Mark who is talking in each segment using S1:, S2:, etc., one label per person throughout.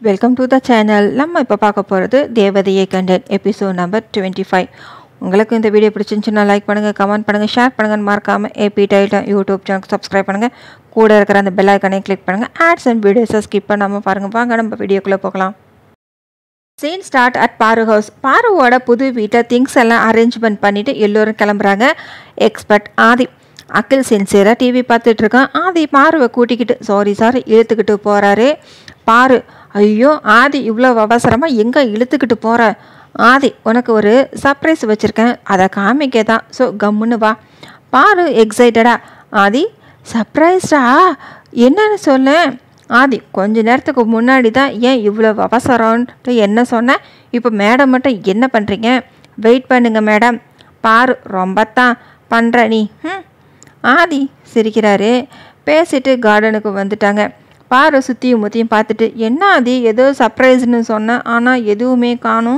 S1: Welcome to the channel நம்ம இப்போ பார்க்க போகிறது தேவதையை கண்டன் எபிசோட் நம்பர் டுவெண்ட்டி ஃபைவ் உங்களுக்கு இந்த வீடியோ பிடிச்சிருந்துச்சுன்னா லைக் பண்ணுங்கள் கமெண்ட் பண்ணுங்கள் ஷேர் பண்ணுங்கன்னு மறக்காமல் ஏபி டைட்டம் யூடியூப் சேனல் சப்ஸ்கிரைப் பண்ணுங்கள் கூட இருக்கிற அந்த பெல் ஐக்கனையும் கிளிக் பண்ணுங்கள் ஆட்ஸ் அண்ட் வீடியோஸை ஸ்கிப் பண்ணாமல் பாருங்கள் வாங்க நம்ம வீடியோக்குள்ளே போகலாம் scene start at Paru house பாருவோட புது வீட்டை திங்ஸ் எல்லாம் அரேஞ்ச்மெண்ட் பண்ணிவிட்டு எல்லோரும் கிளம்புறாங்க எக்ஸ்பர்ட் ஆதி அகில் சின்சியராக டிவி பார்த்துட்டு இருக்கான் ஆதி பாருவை கூட்டிக்கிட்டு சாரி சார் இழுத்துக்கிட்டு போகிறாரு பாரு ஐயோ ஆதி இவ்வளோ அவசரமாக எங்கே இழுத்துக்கிட்டு போகிற ஆதி உனக்கு ஒரு சர்ப்ரைஸ் வச்சுருக்கேன் அதை காமிக்க தான் ஸோ கம்முன்னு வா பாரு எக்ஸைட்டடா ஆதி சர்ப்ரைஸா என்னன்னு சொல்ல ஆதி கொஞ்ச நேரத்துக்கு முன்னாடி தான் ஏன் இவ்வளோ அவசரம்ன்ட்டு என்ன சொன்னேன் இப்போ மேடம் மட்டும் என்ன பண்ணுறீங்க வெயிட் பண்ணுங்க மேடம் பாரு ரொம்ப தான் பண்ணுற நீ ம் ஆதி சிரிக்கிறாரு பேசிட்டு கார்டனுக்கு வந்துட்டாங்க பாரு சுற்றியும் முத்தியும் பார்த்துட்டு என்ன ஆதி ஏதோ சர்ப்ரைஸ்னு சொன்னேன் ஆனால் எதுவுமே காணும்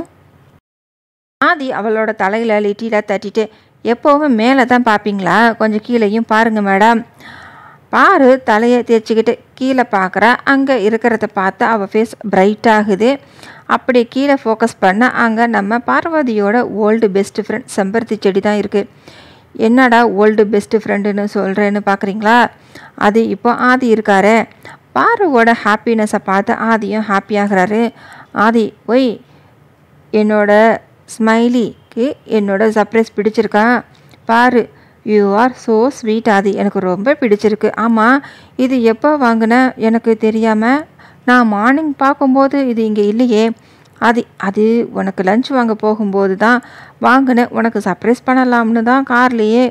S1: ஆதி அவளோட தலையில் லிட்டியில் தட்டிட்டு எப்போவும் மேலே தான் பார்ப்பீங்களா கொஞ்சம் கீழேயும் பாருங்க மேடம் பாரு தலையை தேய்ச்சிக்கிட்டு கீழே பார்க்குறா அங்கே இருக்கிறத பார்த்து அவள் ஃபேஸ் பிரைட் ஆகுது அப்படி கீழே ஃபோக்கஸ் பண்ண அங்கே நம்ம பார்வதியோட ஓல்டு பெஸ்ட் ஃப்ரெண்ட் செம்பருத்தி செடி தான் இருக்குது என்னடா ஓல்டு பெஸ்ட் ஃப்ரெண்டுன்னு சொல்கிறேன்னு பார்க்குறீங்களா அது இப்போ ஆதி இருக்காரு பாருவோட ஹாப்பினஸை பார்த்து ஆதியும் ஹாப்பியாகிறாரு ஆதி ஒய் என்னோட ஸ்மைலிக்கு என்னோட சர்ப்ரைஸ் பிடிச்சிருக்கா Paru you are so sweet Adhi எனக்கு ரொம்ப பிடிச்சிருக்கு ஆமாம் இது எப்போ வாங்கின எனக்கு தெரியாமல் நான் மார்னிங் பார்க்கும்போது இது இங்கே இல்லையே அது அது உனக்கு லஞ்ச் வாங்க போகும்போது தான் வாங்கினேன் உனக்கு சர்ப்ரைஸ் பண்ணலாம்னு தான் கார்லேயே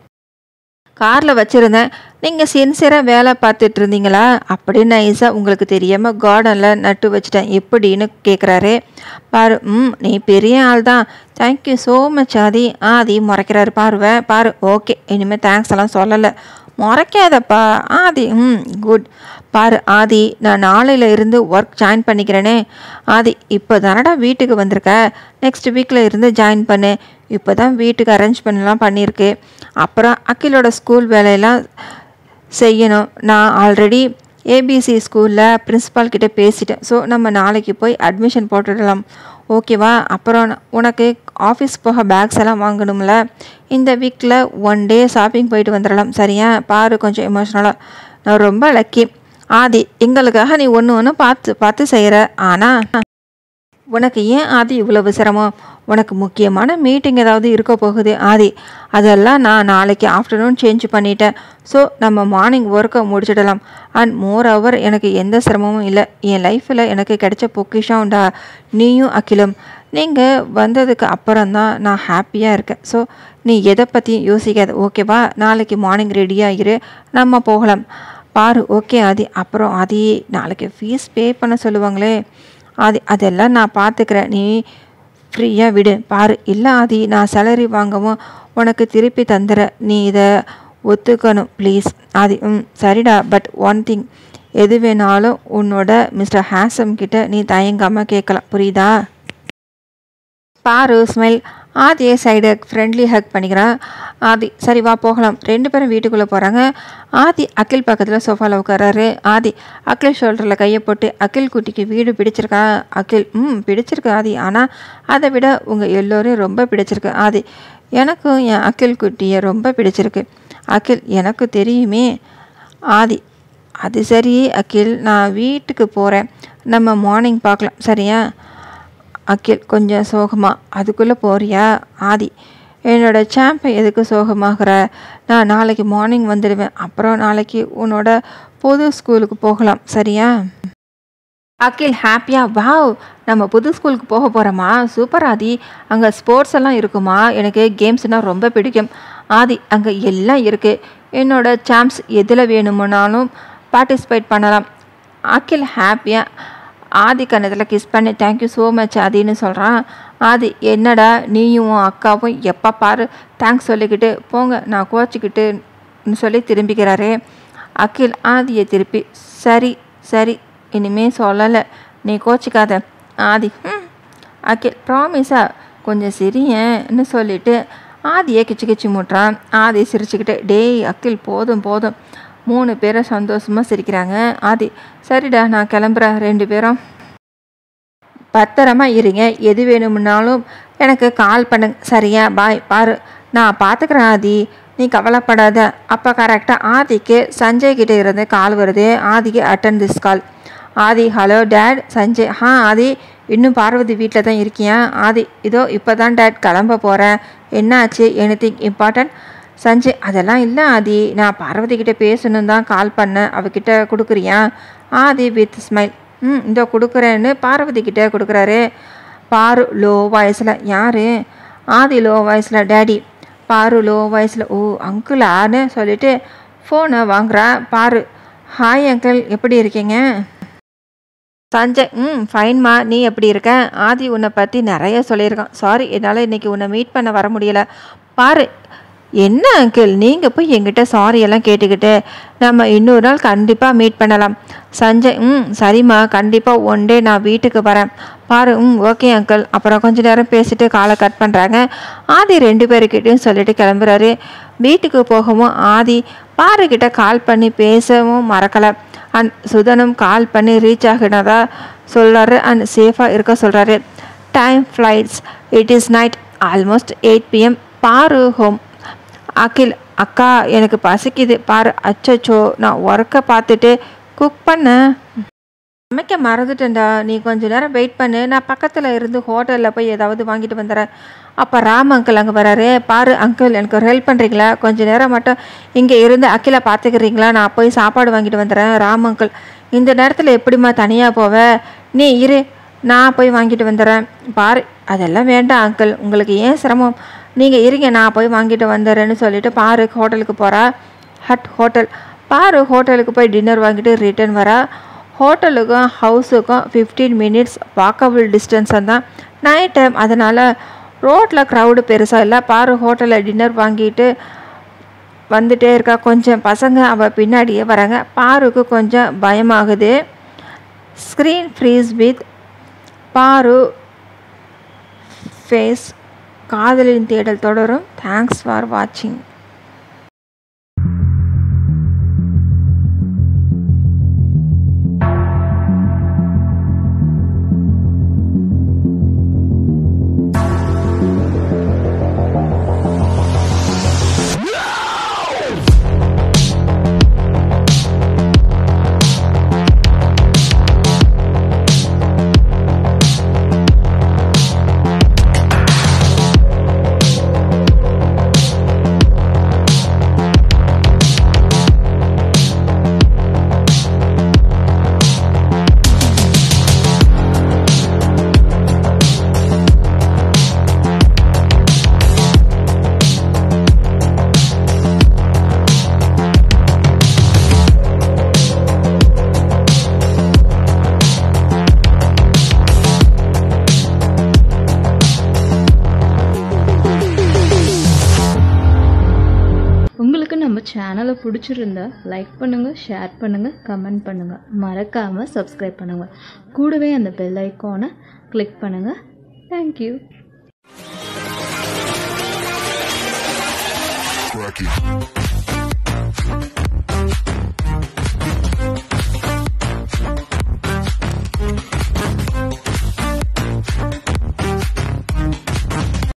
S1: காரில் வச்சுருந்தேன் நீங்கள் சின்சியராக வேலை பார்த்துட்டு இருந்தீங்களா அப்படின்னு நைஸாக உங்களுக்கு தெரியாமல் கார்டனில் நட்டு வச்சிட்டேன் எப்படின்னு கேட்குறாரு பாரு ம் நீ பெரிய ஆள் தான் thank you so much Adhi Adhi முறைக்கிறாரு பாருவேன் பாரு ஓகே இனிமேல் தேங்க்ஸ் எல்லாம் சொல்லலை முறைக்காதப்பா ஆதி ம் குட் பாரு ஆதி நான் நாளையில இருந்து ஒர்க் ஜாயின் பண்ணிக்கிறேனே ஆதி இப்போ தானடா வீட்டுக்கு வந்திருக்க நெக்ஸ்ட் வீக்கில் இருந்து ஜாயின் பண்ணு இப்போ தான் வீட்டுக்கு அரேஞ்ச்மெண்ட்லாம் பண்ணியிருக்கு அப்புறம் அகிலோட ஸ்கூல் வேலையெல்லாம் செய்யணும் நான் ஆல்ரெடி ஏபிசி ஸ்கூலில் பிரின்ஸிபால் கிட்டே பேசிட்டேன் ஸோ நம்ம நாளைக்கு போய் அட்மிஷன் போட்டுடலாம் ஓகேவா அப்புறம் உனக்கு ஆஃபீஸ் போக பேக்ஸ் எல்லாம் வாங்கணும்ல இந்த வீக்கில் ஒன் டே ஷாப்பிங் போயிட்டு வந்துடலாம் சரியா பாரு கொஞ்சம் எமோஷ்னலாக நான் ரொம்ப லக்கி ஆதி எங்களுக்காக நீ ஒன்று ஒன்று பார்த்து பார்த்து செய்கிற ஆனால் உனக்கு ஏன் ஆதி இவ்வளவு சிரமம் உனக்கு முக்கியமான மீட்டிங் ஏதாவது இருக்க போகுது ஆதி அதெல்லாம் நான் நாளைக்கு ஆஃப்டர்நூன் சேஞ்ச் பண்ணிட்டேன் ஸோ நம்ம மார்னிங் ஒர்க்கை முடிச்சிடலாம் அண்ட் மோர் ஓவர் எனக்கு எந்த சிரமமும் இல்லை என் லைஃப்பில் எனக்கு கிடைச்ச பொக்கிஷம்டா நீயும் அகிலும் நீங்கள் வந்ததுக்கு அப்புறம் தான் நான் ஹாப்பியாக இருக்கேன் ஸோ நீ எதை பற்றியும் யோசிக்காத ஓகேவா நாளைக்கு மார்னிங் ரெடியாக இரு நம்ம போகலாம் பாரு ஓகே ஆதி அப்புறம் ஆதி நாளைக்கு ஃபீஸ் பே பண்ண சொல்லுவாங்களே ஆதி அதெல்லாம் நான் பார்த்துக்கிறேன் நீ ஃப்ரீயாக விடு பாரு இல்லை ஆதி நான் சேலரி வாங்கவும் உனக்கு திருப்பி தந்துடுறேன் நீ இதை ஒத்துக்கணும் ப்ளீஸ் ஆதி ம் சரிடா பட் ஒன் திங் எது வேணாலும் உன்னோட மிஸ்டர் ஹேசம் கிட்ட நீ தயங்காமல் கேட்கலாம் புரியுதா பாரு ஸ்மைல் ஆதியை சைடு ஃப்ரெண்ட்லி ஹக் பண்ணிக்கிறான் ஆதி சரி வா போகலாம் ரெண்டு பேரும் வீட்டுக்குள்ளே போகிறாங்க ஆதி அகில் பக்கத்தில் சோஃபாவில் உட்காராரு ஆதி அகில் ஷோல்டரில் கையை போட்டு அகில் குட்டிக்கு வீடு பிடிச்சிருக்கா அகில் ம் பிடிச்சிருக்கு ஆதி ஆனால் அதை விட உங்கள் எல்லோரும் ரொம்ப பிடிச்சிருக்கு ஆதி எனக்கும் என் அகில் குட்டியை ரொம்ப பிடிச்சிருக்கு அகில் எனக்கு தெரியுமே ஆதி அது சரி அகில் நான் வீட்டுக்கு போகிறேன் நம்ம மார்னிங் பார்க்கலாம் சரியா அகில் கொஞ்சம் சோகமாக அதுக்குள்ளே போறியா ஆதி என்னோட சாம்பை எதுக்கு சோகமாகிற நான் நாளைக்கு மார்னிங் வந்துடுவேன் அப்புறம் நாளைக்கு உன்னோட புது ஸ்கூலுக்கு போகலாம் சரியா அகில் ஹாப்பியாக வாவ் நம்ம புது ஸ்கூலுக்கு போக போகிறோமா சூப்பர் ஆதி அங்கே ஸ்போர்ட்ஸ் எல்லாம் இருக்குமா எனக்கு கேம்ஸ்னால் ரொம்ப பிடிக்கும் ஆதி அங்கே எல்லாம் இருக்குது என்னோட சாம்ஸ் எதில் வேணுமுனாலும் பார்ட்டிசிபேட் பண்ணலாம் அகில் ஹாப்பியாக ஆதி கண்ணத்தில் கிஸ் பண்ணி தேங்க்யூ ஸோ மச் ஆதின்னு சொல்கிறான் ஆதி என்னடா நீயும் உன் அக்காவும் எப்போ பாரு தேங்க்ஸ் சொல்லிக்கிட்டு போங்க நான் கோச்சிக்கிட்டுன்னு சொல்லி திரும்பிக்கிறாரு அகில் ஆதியை திருப்பி சரி சரி இனிமே சொல்லலை நீ கோச்சிக்காத ஆதி ம் அகில் ப்ராமிஸா கொஞ்சம் சிரியன்னு சொல்லிட்டு ஆதியை கிச்சு கிச்சு மூட்டுறான் ஆதி சிரிச்சுக்கிட்டு டேய் அகில் போதும் போதும் மூணு பேரும் சந்தோஷமாக சிரிக்கிறாங்க ஆதி சரிடா நான் கிளம்புறேன் ரெண்டு பேரும் பத்திரமா இருங்க எது வேணும்னாலும் எனக்கு கால் பண்ணுங்க சரியா பாய் பாரு நான் பார்த்துக்கிறேன் ஆதி நீ கவலைப்படாத அப்போ கரெக்டாக ஆதிக்கு சஞ்சய் கிட்ட இருந்து கால் வருது ஆதிக்கு attend this call Adhi hello dad Sanjay ah Adhi இன்னும் பார்வதி வீட்டில் தான் இருக்கியா ஆதி இதோ இப்போ தான் டேட் கிளம்ப போகிறேன் என்னாச்சு எனிதிங் இம்பார்ட்டன்ட் சஞ்சய் அதெல்லாம் இல்லை ஆதி நான் பார்வதி கிட்ட பேசணும் தான் கால் பண்ணேன் அவகிட்ட கொடுக்குறியா ஆதி வித் ஸ்மைல் ம் இதோ கொடுக்குறேன்னு பார்வதி கிட்ட கொடுக்குறாரு பாரு லோ வாய்ஸில் யார் ஆதி லோ வாய்ஸில் டேடி பாரு லோ வாய்ஸில் ஓ அங்கிளான்னு சொல்லிட்டு ஃபோனை வாங்குறா பாரு ஹாய் அங்கிள் எப்படி இருக்கீங்க சஞ்சய் ம் ஃபைன்மா நீ எப்படி இருக்க ஆதி உன்னை பற்றி நிறைய சொல்லியிருக்கான் சாரி என்னால் இன்னைக்கு உன்னை மீட் பண்ண வர முடியல பாரு என்ன அங்கிள் நீங்கள் போய் என்கிட்ட சாரி எல்லாம் கேட்டுக்கிட்டு நம்ம இன்னொரு நாள் கண்டிப்பாக மீட் பண்ணலாம் சஞ்சய் ம் சரிம்மா கண்டிப்பாக ஒன் டே நான் வீட்டுக்கு வரேன் பாரு ம் ஓகே அங்கிள் அப்புறம் கொஞ்ச நேரம் பேசிட்டு காலை கட் பண்ணுறாங்க ஆதி ரெண்டு பேருக்கிட்டையும் சொல்லிட்டு கிளம்புறாரு வீட்டுக்கு போகவும் ஆதி பாருக்கிட்ட கால் பண்ணி பேசவும் மறக்கலை அண்ட் சுதனும் கால் பண்ணி ரீச் ஆகினதா சொல்கிறாரு அண்ட் சேஃபாக இருக்க சொல்கிறாரு time flies it is night almost eight PM Paru home Akhil அக்கா எனக்கு பசிக்குது பாரு அச்சச்சோ நான் ஒர்க்கை பார்த்துட்டு குக் பண்ண சமைக்க மறந்துட்டேன்டா நீ கொஞ்ச நேரம் வெயிட் பண்ணு நான் பக்கத்தில் இருந்து ஹோட்டலில் போய் ஏதாவது வாங்கிட்டு வந்துடுறேன் அப்போ ராம் அங்கிள் அங்கே வராரு பாரு அங்கிள் எனக்கு ஒரு ஹெல்ப் பண்ணுறீங்களா கொஞ்ச நேரம் மட்டும் இங்கே இருந்து அகிலை பார்த்துக்கிறீங்களா நான் போய் சாப்பாடு வாங்கிட்டு வந்துடுறேன் ராம் அங்கிள் இந்த நேரத்தில் எப்படிம்மா தனியாக போவ நீ இரு நான் போய் வாங்கிட்டு வந்துடுறேன் பாரு அதெல்லாம் வேண்டாம் அங்கிள் உங்களுக்கு ஏன் சிரமம் நீங்கள் இருங்க நான் போய் வாங்கிட்டு வந்துடுறேன்னு சொல்லிட்டு பாரு ஹோட்டலுக்கு போகிறா ஹட் ஹோட்டல் பாரு ஹோட்டலுக்கு போய் டின்னர் வாங்கிட்டு ரிட்டர்ன் வரா ஹோட்டலுக்கும் ஹவுஸுக்கும் ஃபிஃப்டீன் மினிட்ஸ் வாக்கபிள் டிஸ்டன்ஸ் தான் நைட் டைம் அதனால் ரோட்டில் க்ரௌடு பெருசாக இல்லை பாரு ஹோட்டலில் டின்னர் வாங்கிட்டு வந்துட்டே இருக்கா கொஞ்சம் பசங்க அவள் பின்னாடியே வராங்க பாருக்கு கொஞ்சம் பயமாகுது screen freeze with Paru face காதலின் தேடல் தொடரும் தேங்க்ஸ் ஃபார் வாட்சிங்
S2: உங்களுக்கு நம்ம சேனலை பிடிச்சிருந்தா லைக் பண்ணுங்கள் ஷேர் பண்ணுங்கள் கமெண்ட் பண்ணுங்கள் மறக்காமல் சப்ஸ்கிரைப் பண்ணுங்கள் கூடவே அந்த பெல் ஐக்கானை கிளிக் பண்ணுங்கள் தேங்க்யூ
S3: Crack it.